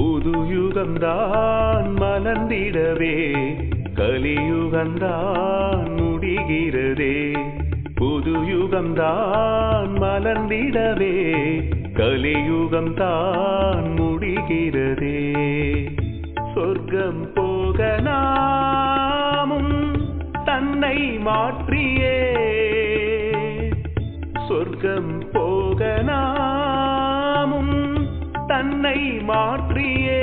புது யுகம்தான் மலர்ந்திடவே கலியுகம்தான் முடிகிறதே புது யுகம்தான் மலர்ந்திடவே கலியுகம்தான் முடிகிறதே சொர்க்கம் போக நாமும் தன்னை மாற்றியே சொர்க்கம் போக நாமும் தன்னை மாற்றியே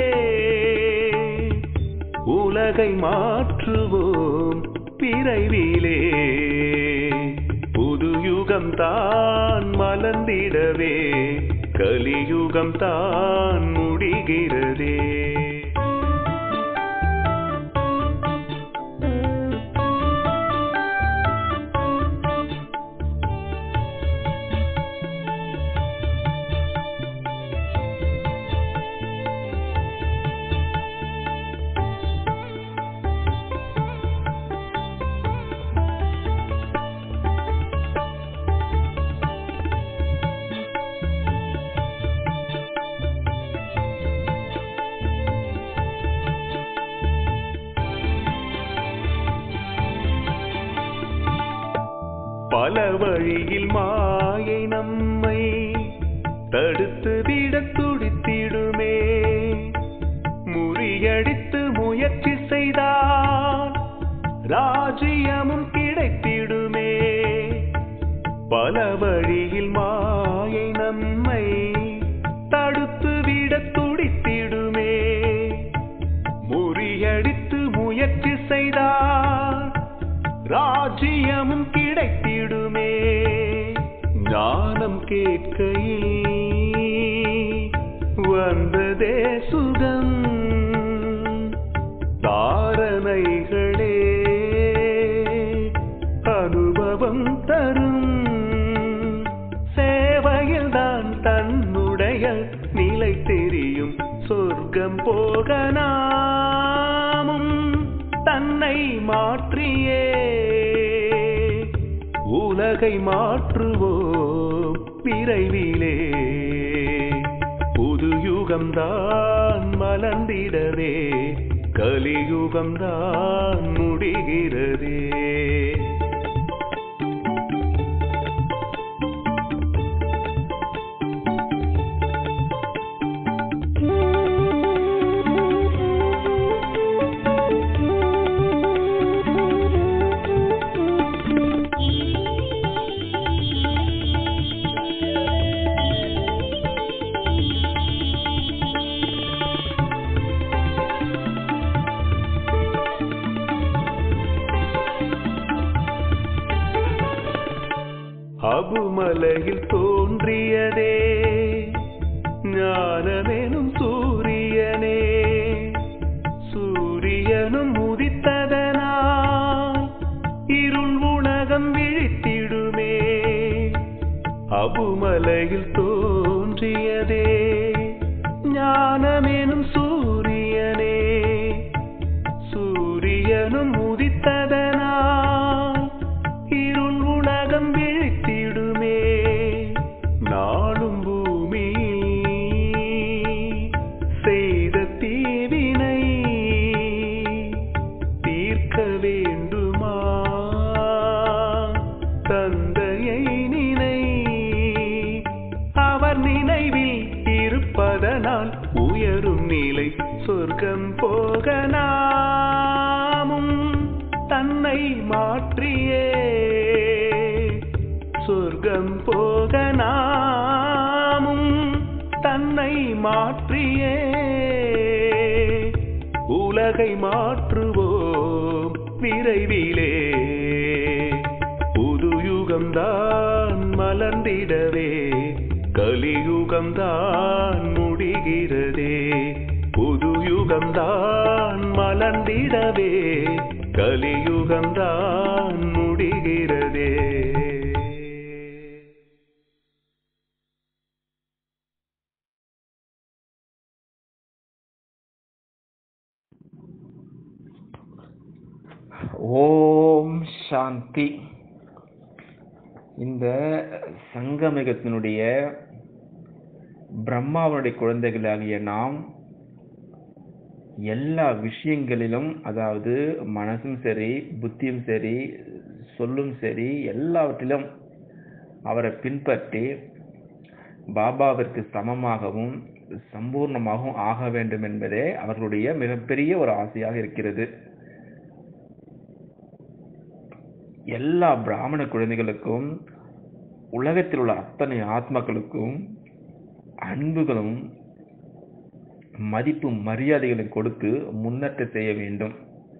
உலகை மாற்றுவோம் விரைவிலே புது யுகம் தான் மலர்ந்திடவே கலியுகம் தான் முடிகிறதே பல வழியில் மாயை நம்மை தடுத்து விட துடித்திடுமே முறியடித்து முயற்சி செய்தால் ராஜ்யமும் கிடைத்திடுமே பல வழியில் மாயை நம்மை தடுத்து விட துடித்திடுமே முறியடித்து முயற்சி செய்தால் ராஜ்யமும் கிடைத்திடுமே ஞானம் கேட்கையில் வந்ததே சுகம் தாரணைகளே அனுபவம் தரும் சேவையில் தான் தன்னுடைய நிலை தெரியும் சொர்க்கம் போக நாமும் தன்னை மாற்றியே உலகை மாற்றுவோம் விரைவிலே புது யுகம்தான் மலர்ந்திடவே கலியுகம்தான் முடிகிறதே அபுமலையில் தோன்றியதே ஞானமெனும் சூரியனே சூரியனும் உதித்ததனால் இருள் உலகம் விழித்திடுமே அபுமலையில் தோன்றியதே ஞானமெனும் சூரியனே சூரியனும் உதித்ததனால் இருள் உலகம் விழித்திடுமே நாளும் பூமியில் செய்த தீவினை தீர்க்க வேண்டுமா தந்தையை நினை அவர் நினைவில் இருப்பதனால் உயரும் நிலை சொர்க்கம் போக நாமும் தன்னை மாற்றியே சொர்க்கம் போக நாமும் தன்னை மாற்றியே உலகை மாற்றுவோம் விரைவிலே புது யுகம்தான் மலர்ந்திடவே கலியுகம்தான் முடிகிறதே புது யுகம்தான் மலர்ந்திடவே கலியுகம்தான் முடிகிறதே ஓம் சாந்தி இந்த சங்கமிகத்தினுடைய பிரம்மாவனுடைய குழந்தைகளாகிய நாம் எல்லா விஷயங்களிலும் அதாவது மனசும் சரி புத்தியும் சரி சொல்லும் சரி எல்லாவற்றிலும் அவரை பின்பற்றி பாபாவிற்கு சமமாகவும் சம்பூர்ணமாகவும் ஆக வேண்டும் என்பதே அவர்களுடைய மிகப்பெரிய ஒரு ஆசையாக இருக்கிறது எல்லா பிராமண குழந்தைகளுக்கும் உலகத்தில் உள்ள அத்தனை ஆத்மாக்களுக்கும் அன்புகளும் மதிப்பு மரியாதைகளும் கொடுத்து முன்னேற்றம் செய்ய வேண்டும்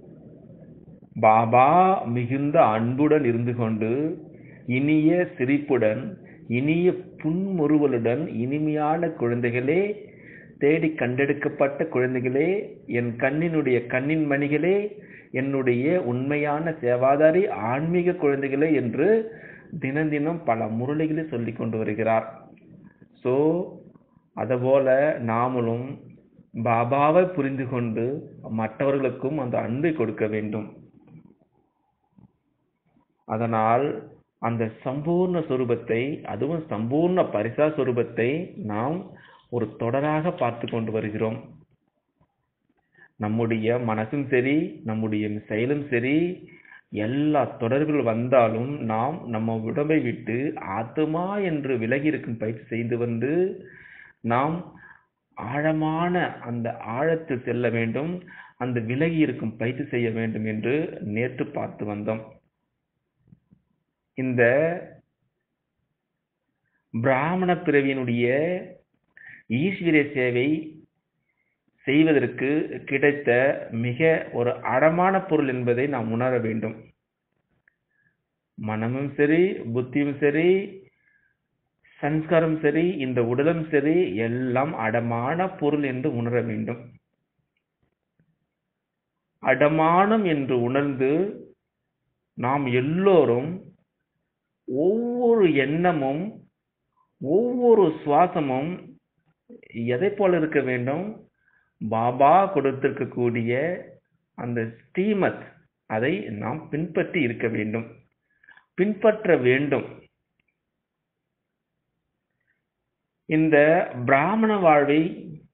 பாபா மிகுந்த அன்புடன் இருந்து கொண்டு இனிய சிரிப்புடன் இனிய புன்முறுவலுடன் இனிமையான குழந்தைகளே தேடி கண்டெடுக்கப்பட்ட குழந்தைகளே என் கண்ணினுடைய கண்ணின் மணிகளே என்னுடைய உண்மையான சேவாதாரி ஆன்மீக குழந்தைகளே என்று தினம் தினம் பல முரளிகளை சொல்லிக் கொண்டு வருகிறார் ஸோ அதுபோல நாமளும் பாபாவை புரிந்து கொண்டு மற்றவர்களுக்கும் அந்த அன்பை கொடுக்க வேண்டும் அதனால் அந்த சம்பூர்ண சொரூபத்தை அதுவும் சம்பூர்ண பரிசா சொரூபத்தை நாம் ஒரு தொடராக பார்த்து கொண்டு வருகிறோம் நம்முடைய மனசும் சரி நம்முடைய செயலும் சரி எல்லா தொடர்கள் வந்தாலும் நாம் நம்ம உடம்பை விட்டு ஆத்மா என்று விலகி இருக்கும் பயிற்சி செய்து வந்து நாம் ஆழமான அந்த ஆழத்தில் செல்ல வேண்டும் அந்த விலகி இருக்கும் பயிற்சி செய்ய வேண்டும் என்று நேற்று பார்த்து வந்தோம் இந்த பிராமண பிறவியினுடைய ஈஸ்வரிய சேவை செய்வதற்கு கிடைத்த மிக ஒரு அடமான பொருள் என்பதை நாம் உணர வேண்டும் மனமும் சரி புத்தியும் சரி சன்ஸ்காரம் சரி இந்த உடலும் சரி எல்லாம் அடமான பொருள் என்று உணர வேண்டும் அடமானம் என்று உணர்ந்து நாம் எல்லோரும் ஒவ்வொரு எண்ணமும் ஒவ்வொரு சுவாசமும் எதை போல இருக்க வேண்டும் பாபா கொடுத்திருக்கக்கூடிய அந்த ஸ்ரீமத் அதை நாம் பின்பற்றி இருக்க வேண்டும் பின்பற்ற வேண்டும் இந்த பிராமண வாழ்வை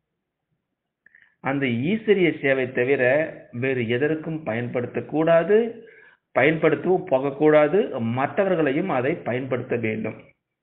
அந்த ஈஸ்வரிய சேவை தவிர வேறு எதற்கும் பயன்படுத்தக்கூடாது பயன்படுத்தவும் போகக்கூடாது மற்றவர்களையும் அதை பயன்படுத்த வேண்டும்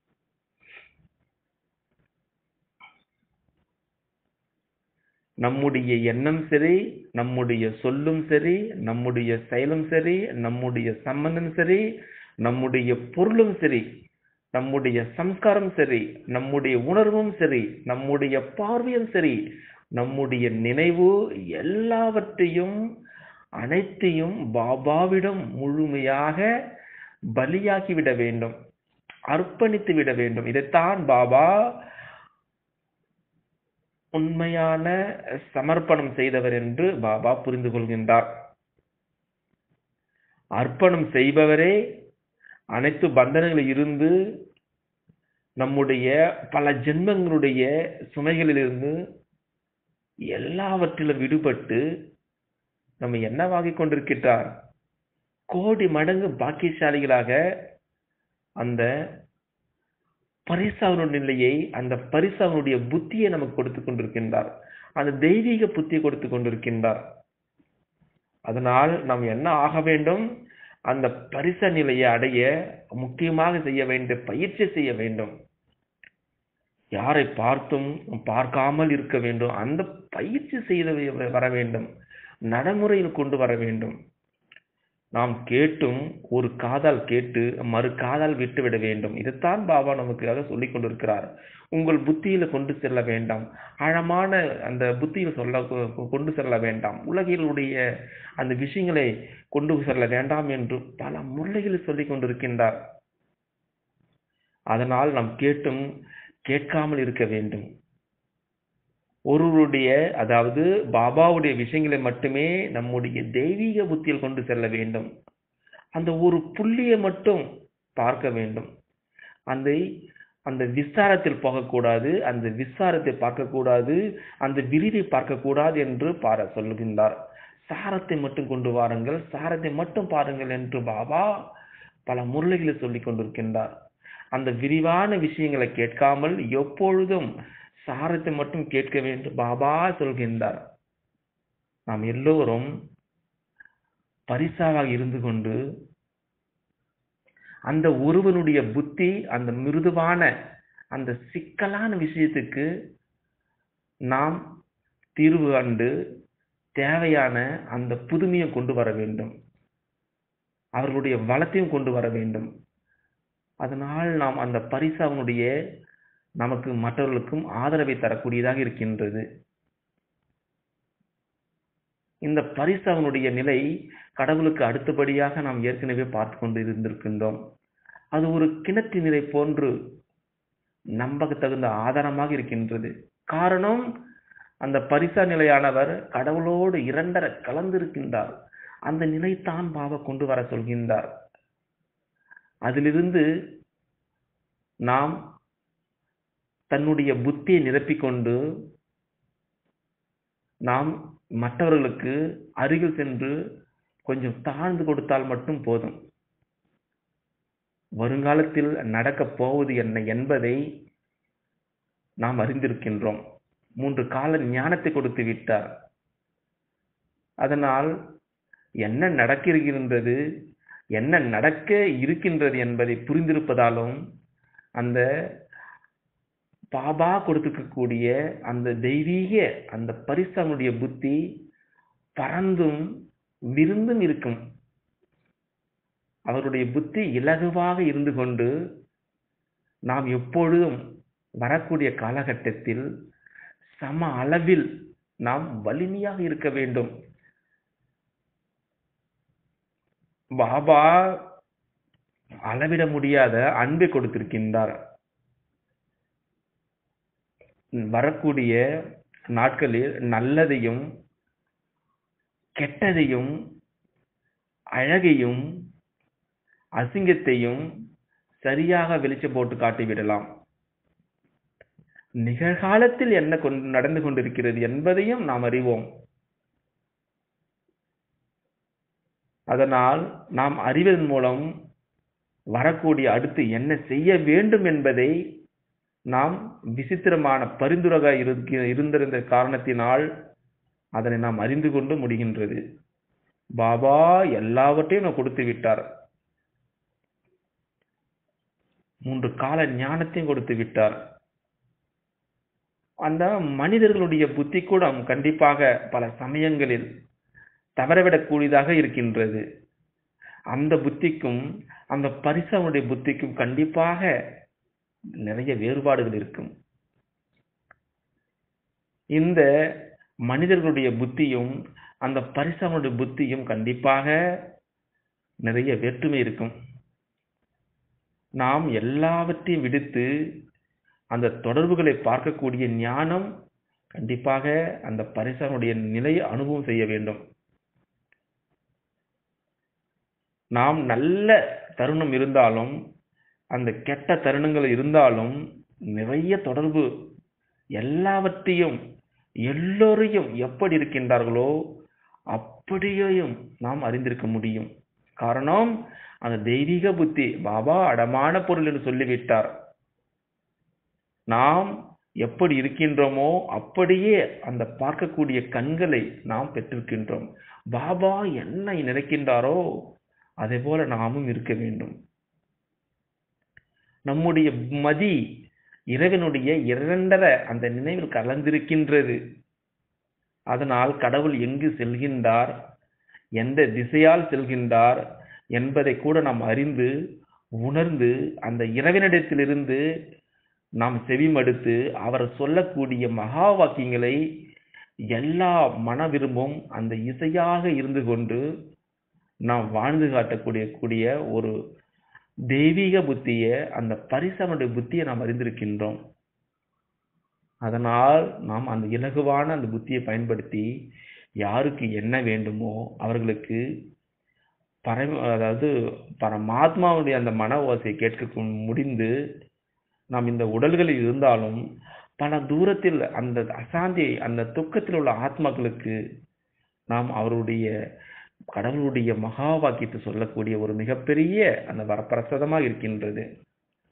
நம்முடைய எண்ணம் சரி நம்முடைய சொல்லும் சரி நம்முடைய செயலும் சரி நம்முடைய சம்பந்தம் சரி நம்முடைய பொருளும் சரி நம்முடைய சம்ஸ்காரம் சரி நம்முடைய உணர்வும் சரி நம்முடைய பார்வையும் சரி நம்முடைய நினைவு எல்லாவற்றையும் அனைத்தையும் பாபாவிடம் முழுமையாக பலியாக்கி விட வேண்டும் அர்ப்பணித்து விட வேண்டும் இதைத்தான் பாபா உண்மையான சமர்ப்பணம் செய்தவர் என்று பாபா புரிந்து கொள்கின்றார் அர்ப்பணம் செய்பவரே அனைத்து பந்தனங்களில் இருந்து நம்முடைய பல ஜென்மங்களுடைய சுமைகளிலிருந்து எல்லாவற்றிலும் விடுபட்டு நம்ம என்னவாகிக் கொண்டிருக்கிறார் கோடி மடங்கு பாக்கியசாலிகளாக அந்த பரிசாவனுடைய நிலையை அந்த பரிசாவனுடைய புத்தியை நமக்கு கொடுத்து கொண்டிருக்கின்றார் அந்த தெய்வீக புத்தியை கொடுத்து கொண்டிருக்கின்றார் அதனால் நாம் என்ன ஆக வேண்டும் அந்த பரிச நிலையை அடைய முக்கியமாக செய்ய வேண்டிய பயிற்சி செய்ய வேண்டும் யாரை பார்த்தும் பார்க்காமல் இருக்க வேண்டும் அந்த பயிற்சி செய்து வர வேண்டும் நடைமுறையில் கொண்டு வர வேண்டும் நாம் கேட்டும் ஒரு காதால் கேட்டு மறு காதால் விட்டுவிட வேண்டும் இதைத்தான் பாபா நமக்காக சொல்லிக் கொண்டிருக்கிறார் உங்கள் புத்தியில கொண்டு செல்ல வேண்டாம் ஆழமான அந்த புத்தியில் சொல்ல கொண்டு செல்ல வேண்டாம் உலகிலுடைய அந்த விஷயங்களை கொண்டு செல்ல வேண்டாம் என்று பல முறைகளில் சொல்லிக் கொண்டிருக்கின்றார் அதனால் நாம் கேட்டும் கேட்காமல் இருக்க வேண்டும் ஒருவருடைய அதாவது பாபாவுடைய விஷயங்களை மட்டுமே நம்முடைய தெய்வீக புத்தியில் கொண்டு செல்ல வேண்டும் அந்த ஒரு புள்ளியை மட்டும் பார்க்க வேண்டும் அந்த அந்த விசாரத்தில் போகக்கூடாது அந்த விசாரத்தை பார்க்கக்கூடாது அந்த விரிவை பார்க்கக்கூடாது என்று பார சொல்லுகின்றார் சாரத்தை மட்டும் கொண்டு வாருங்கள் சாரத்தை மட்டும் பாருங்கள் என்று பாபா பல முறைகளை சொல்லிக் கொண்டிருக்கின்றார் அந்த விரிவான விஷயங்களை கேட்காமல் எப்பொழுதும் சாரத்தை மட்டும் கேட்க வேண்டும் பாபா சொல்கின்றார் நாம் எல்லோரும் பரிசாவாக இருந்து கொண்டு அந்த ஒருவனுடைய புத்தி அந்த மிருதுவான அந்த சிக்கலான விஷயத்துக்கு நாம் தீர்வு கண்டு தேவையான அந்த புதுமையை கொண்டு வர வேண்டும் அவர்களுடைய வளத்தையும் கொண்டு வர வேண்டும் அதனால் நாம் அந்த பரிசு அவனுடைய நமக்கு மற்றவர்களுக்கும் ஆதரவை தரக்கூடியதாக இருக்கின்றது இந்த பரிசு அவனுடைய நிலை கடவுளுக்கு அடுத்தபடியாக நாம் ஏற்கனவே பார்த்து கொண்டு இருந்திருக்கின்றோம் அது ஒரு கிணற்று நிலை போன்று நம்பக தகுந்த ஆதாரமாக இருக்கின்றது காரணம் அந்த பரிசா நிலையானவர் கடவுளோடு இரண்டர கலந்திருக்கின்றார் அந்த நிலைத்தான் பாபா கொண்டு வர சொல்கின்றார் அதிலிருந்து நாம் தன்னுடைய புத்தியை நிரப்பிக்கொண்டு நாம் மற்றவர்களுக்கு அருகில் சென்று கொஞ்சம் தாழ்ந்து கொடுத்தால் மட்டும் போதும் வருங்காலத்தில் நடக்கப் போவது என்ன என்பதை நாம் அறிந்திருக்கின்றோம் மூன்று கால ஞானத்தை கொடுத்து விட்டார் அதனால் என்ன நடக்கின்றது என்ன நடக்க இருக்கின்றது என்பதை புரிந்திருப்பதாலும் அந்த பாபா கொடுத்துக்கக்கூடிய அந்த தெய்வீக அந்த பரிசவனுடைய புத்தி பறந்தும் விருந்தும் இருக்கும் அவருடைய புத்தி இலகுவாக இருந்து கொண்டு நாம் எப்பொழுதும் வரக்கூடிய காலகட்டத்தில் சம அளவில் நாம் வலிமையாக இருக்க வேண்டும் பாபா அளவிட முடியாத அன்பை கொடுத்திருக்கின்றார் வரக்கூடிய நாட்களில் நல்லதையும் கெட்டதையும் அழகையும் அசிங்கத்தையும் சரியாக வெளிச்சம் போட்டு காட்டிவிடலாம் நிகழ்காலத்தில் என்ன கொண்டு நடந்து கொண்டிருக்கிறது என்பதையும் நாம் அறிவோம் அதனால் நாம் அறிவதன் மூலம் வரக்கூடிய அடுத்து என்ன செய்ய வேண்டும் என்பதை நாம் விசித்திரமான பரிந்துரைக இருந்திருந்த காரணத்தினால் அதனை நாம் அறிந்து கொண்டு முடிகின்றது பாபா எல்லாவற்றையும் நான் கொடுத்து விட்டார் மூன்று கால ஞானத்தையும் கொடுத்து விட்டார் அந்த மனிதர்களுடைய புத்தி கூட கண்டிப்பாக பல சமயங்களில் தவறவிடக்கூடியதாக இருக்கின்றது அந்த புத்திக்கும் அந்த பரிசவனுடைய புத்திக்கும் கண்டிப்பாக நிறைய வேறுபாடுகள் இருக்கும் இந்த மனிதர்களுடைய புத்தியும் அந்த பரிசவனுடைய புத்தியும் கண்டிப்பாக நிறைய வேற்றுமை இருக்கும் நாம் எல்லாவற்றையும் விடுத்து அந்த தொடர்புகளை பார்க்கக்கூடிய ஞானம் கண்டிப்பாக அந்த பரிசனுடைய நிலையை அனுபவம் செய்ய வேண்டும் நாம் நல்ல தருணம் இருந்தாலும் அந்த கெட்ட தருணங்கள் இருந்தாலும் நிறைய தொடர்பு எல்லாவற்றையும் எல்லோரையும் எப்படி இருக்கின்றார்களோ அப்படியேயும் நாம் அறிந்திருக்க முடியும் காரணம் அந்த தெய்வீக புத்தி பாபா அடமான பொருள் என்று சொல்லிவிட்டார் நாம் எப்படி இருக்கின்றோமோ அப்படியே அந்த பார்க்கக்கூடிய கண்களை நாம் பெற்றிருக்கின்றோம் பாபா என்ன நினைக்கின்றாரோ அதே போல நாமும் இருக்க வேண்டும் நம்முடைய மதி இறைவனுடைய இரண்டர அந்த நினைவில் கலந்திருக்கின்றது அதனால் கடவுள் எங்கு செல்கின்றார் எந்த திசையால் செல்கின்றார் என்பதை கூட நாம் அறிந்து உணர்ந்து அந்த இறைவனிடத்திலிருந்து நாம் செவிமடுத்து அவர் சொல்லக்கூடிய மகா வாக்கியங்களை எல்லா மன விரும்பும் அந்த இசையாக இருந்து கொண்டு நாம் வாழ்ந்து காட்டக்கூடிய கூடிய ஒரு தெய்வீக புத்திய அந்த பரிசமனுடைய புத்தியை நாம் அறிந்திருக்கின்றோம் அதனால் நாம் அந்த இலகுவான அந்த புத்தியை பயன்படுத்தி யாருக்கு என்ன வேண்டுமோ அவர்களுக்கு பரம அதாவது பரமாத்மாவுடைய அந்த மன ஓசையை கேட்க முடிந்து நாம் இந்த உடல்களில் இருந்தாலும் பல தூரத்தில் அந்த அசாந்தி அந்த துக்கத்தில் உள்ள ஆத்மாக்களுக்கு நாம் அவருடைய கடவுளுடைய மகா வாக்கியத்தை சொல்லக்கூடிய ஒரு மிகப்பெரிய அந்த வரப்பிரசாதமாக இருக்கின்றது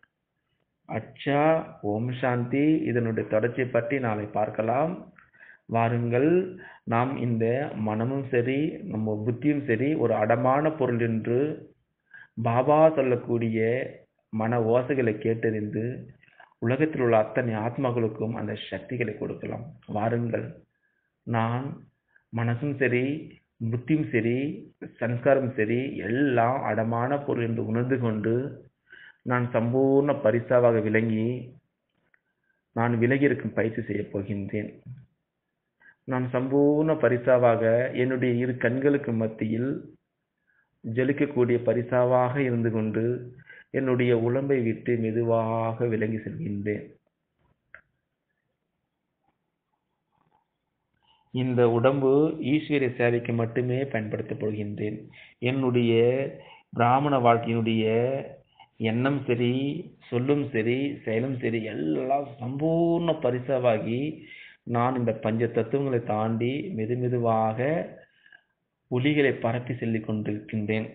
அச்சா ஓம் சாந்தி இதனுடைய தொடர்ச்சியை பற்றி நாளை பார்க்கலாம் வாருங்கள் நாம் இந்த மனமும் சரி நம்ம புத்தியும் சரி ஒரு அடமான பொருள் என்று பாபா சொல்லக்கூடிய மன ஓசைகளை கேட்டறிந்து உலகத்தில் உள்ள அத்தனை ஆத்மாக்களுக்கும் அந்த சக்திகளை கொடுக்கலாம் வாருங்கள் நான் மனசும் சரி புத்தியும் சரி சன்ஸ்காரம் சரி எல்லாம் அடமான பொருள் என்று உணர்ந்து கொண்டு நான் சம்பூர்ண பரிசாவாக விளங்கி நான் விலகி இருக்கும் பயிற்சி செய்யப் போகின்றேன் நான் சம்பூர்ண பரிசாவாக என்னுடைய இரு கண்களுக்கு மத்தியில் ஜொலிக்கக்கூடிய பரிசாவாக இருந்து கொண்டு என்னுடைய உடம்பை விட்டு மெதுவாக விலகி செல்கின்றேன் இந்த உடம்பு ஈஸ்வரிய சேவைக்கு மட்டுமே பயன்படுத்தப்படுகின்றேன் என்னுடைய பிராமண வாழ்க்கையினுடைய எண்ணம் சரி சொல்லும் சரி செயலும் சரி எல்லாம் சம்பூர்ண பரிசாவாகி நான் இந்த பஞ்ச தத்துவங்களை தாண்டி மெது மெதுவாக ஒளிகளை பரப்பி செல்லிக் கொண்டிருக்கின்றேன்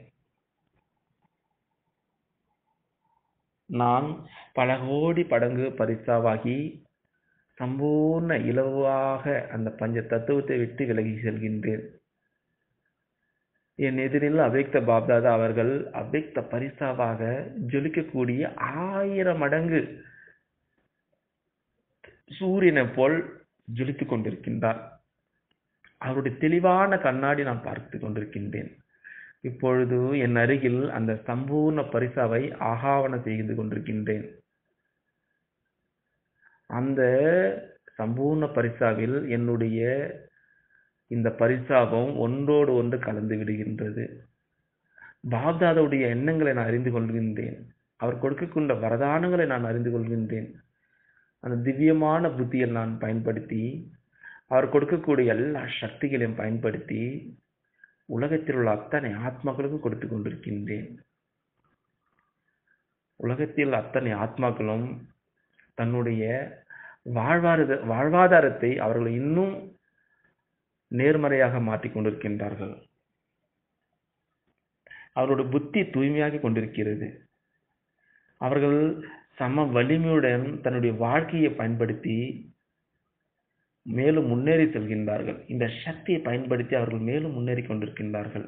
நான் பல கோடி படங்கு பரிசாவாகி சம்பூர்ண இலவாக அந்த பஞ்ச தத்துவத்தை விட்டு விலகி செல்கின்றேன் என் எதிரில் அவ்யக்த பாப்தாதா அவர்கள் அவ்யக்த பரிசாவாக ஜொலிக்கக்கூடிய ஆயிரம் மடங்கு சூரியனை போல் ஜொலித்துக் கொண்டிருக்கின்றார் அவருடைய தெளிவான கண்ணாடி நான் பார்த்து கொண்டிருக்கின்றேன் இப்பொழுது என் அருகில் அந்த சம்பூர்ண பரிசாவை ஆகாவன செய்து கொண்டிருக்கின்றேன் அந்த சம்பூர்ண பரிசாவில் என்னுடைய இந்த பரிசாபம் ஒன்றோடு ஒன்று கலந்து விடுகின்றது பாப்தாதாவுடைய எண்ணங்களை நான் அறிந்து கொள்கின்றேன் அவர் கொடுக்கக்கூடிய வரதானங்களை நான் அறிந்து கொள்கின்றேன் அந்த திவ்யமான புத்தியை நான் பயன்படுத்தி அவர் கொடுக்கக்கூடிய எல்லா சக்திகளையும் பயன்படுத்தி உலகத்தில் உள்ள அத்தனை ஆத்மாக்களுக்கும் கொடுத்து கொண்டிருக்கின்றேன் உலகத்தில் அத்தனை ஆத்மாக்களும் தன்னுடைய வாழ்வாத வாழ்வாதாரத்தை அவர்கள் இன்னும் நேர்மறையாக மாற்றிக் கொண்டிருக்கின்றார்கள் அவருடைய புத்தி தூய்மையாக கொண்டிருக்கிறது அவர்கள் சம வலிமையுடன் தன்னுடைய வாழ்க்கையை பயன்படுத்தி மேலும் முன்னேறி செல்கின்றார்கள் இந்த சக்தியை பயன்படுத்தி அவர்கள் மேலும் முன்னேறி கொண்டிருக்கின்றார்கள்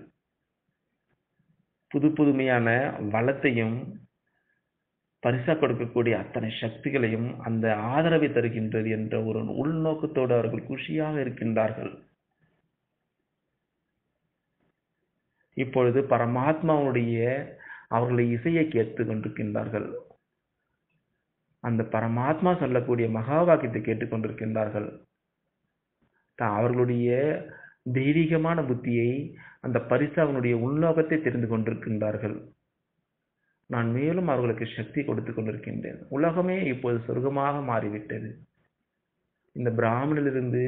புது புதுமையான வளத்தையும் பரிசா கொடுக்கக்கூடிய அத்தனை சக்திகளையும் அந்த ஆதரவை தருகின்றது என்ற ஒரு உள்நோக்கத்தோடு அவர்கள் குஷியாக இருக்கின்றார்கள் இப்பொழுது பரமாத்மாவுடைய அவர்களை இசையை கேட்டு கொண்டிருக்கின்றார்கள் அந்த பரமாத்மா சொல்லக்கூடிய மகா வாக்கியத்தை கேட்டுக்கொண்டிருக்கின்றார்கள் அவர்களுடைய தெய்வீகமான புத்தியை அந்த பரிசாவனுடைய உள்நோகத்தை தெரிந்து கொண்டிருக்கின்றார்கள் நான் மேலும் அவர்களுக்கு சக்தி கொடுத்து கொண்டிருக்கின்றேன் உலகமே இப்போது சொர்க்கமாக மாறிவிட்டது இந்த பிராமணிலிருந்து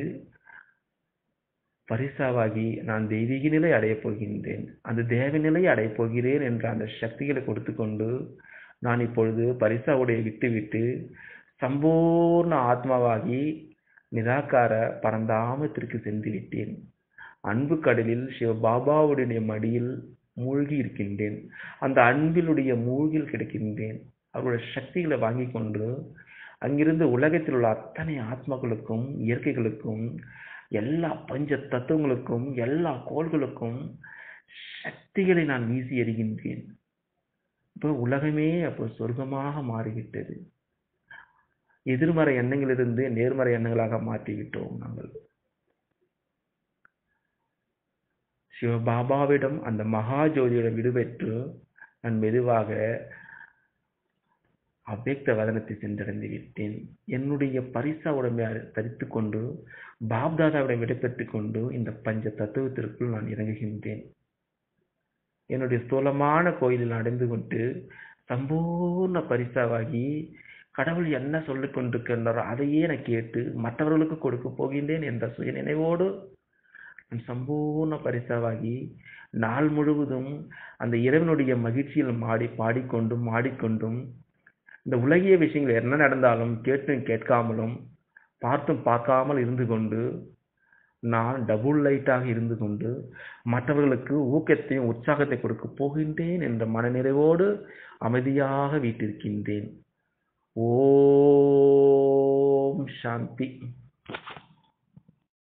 பரிசாவாகி நான் தெய்வீக நிலை அடையப் போகின்றேன் அந்த தேவ நிலை அடையப் போகிறேன் என்ற அந்த சக்திகளை கொடுத்து கொண்டு நான் இப்பொழுது பரிசாவுடைய விட்டு விட்டு சம்பூர்ண ஆத்மாவாகி நிராகார பரந்தாமத்திற்கு சென்று விட்டேன் அன்பு கடலில் சிவபாபாவுடைய மடியில் மூழ்கி இருக்கின்றேன் அந்த அன்பிலுடைய மூழ்கில் கிடக்கின்றேன் அவருடைய சக்திகளை வாங்கி கொண்டு அங்கிருந்து உலகத்தில் உள்ள அத்தனை ஆத்மாக்களுக்கும் இயற்கைகளுக்கும் எல்லா பஞ்ச தத்துவங்களுக்கும் எல்லா கோள்களுக்கும் சக்திகளை நான் வீசி எறிகின்றேன் இப்போ உலகமே அப்போ சொர்க்கமாக மாறிவிட்டது எதிர்மறை எண்ணங்களிலிருந்து நேர்மறை எண்ணங்களாக மாற்றிவிட்டோம் நாங்கள் சிவபாபாவிடம் அந்த மகா ஜோதியிடம் விடுபெற்று நான் மெதுவாக அவ்யக்த வதனத்தை சென்றடைந்து விட்டேன் என்னுடைய பரிசா உடம்பை தரித்து கொண்டு பாப்தாதாவிடம் விடைபெற்று கொண்டு இந்த பஞ்ச தத்துவத்திற்குள் நான் இறங்குகின்றேன் என்னுடைய ஸ்தூலமான கோயிலில் அடைந்து கொண்டு சம்பூர்ண பரிசாவாகி கடவுள் என்ன சொல்லிக் கொண்டிருக்கின்றாரோ அதையே நான் கேட்டு மற்றவர்களுக்கு கொடுக்க போகின்றேன் என்ற சுய நினைவோடு நான் சம்பூர்ண பரிசாவாகி நாள் முழுவதும் அந்த இறைவனுடைய மகிழ்ச்சியில் மாடி பாடிக்கொண்டும் ஆடிக்கொண்டும் இந்த உலகிய விஷயங்கள் என்ன நடந்தாலும் கேட்டும் கேட்காமலும் பார்த்தும் பார்க்காமல் இருந்து கொண்டு நான் டபுள் லைட்டாக இருந்து கொண்டு மற்றவர்களுக்கு ஊக்கத்தையும் உற்சாகத்தை கொடுக்க போகின்றேன் என்ற மனநிறைவோடு அமைதியாக வீட்டிருக்கின்றேன் ஓம் சாந்தி